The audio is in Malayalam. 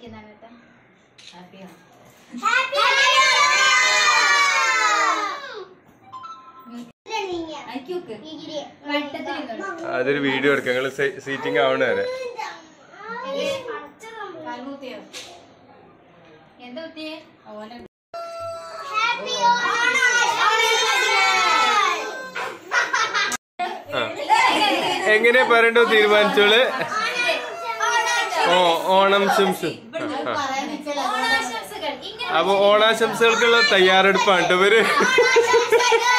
എന്നാണ് കേട്ടോ ഹാപ്പിയാണ് അയക്കൊക്കെ വട്ടത്തിൽ അതൊരു വീഡിയോ എടുക്കാം നിങ്ങൾ സീറ്റിംഗ് ആവണ വരെ കാൽമൂത്തിയോ എന്താ കുത്തിയേ ഓനെ ആ എങ്ങനെയാ പറയണ്ടോ തീരുമാനിച്ചോള് ഓ ഓണം ശംസ് ആ, ആ. പറയാൻ നിൽക്കല ഓണാശംസകൾ ഇങ്ങനെ അപ്പൊ ഓണാശംസകൾക്കുള്ള തയ്യാറെടുപ്പാണ് ട്ടോ ഇവര് ഓണാശംസകൾ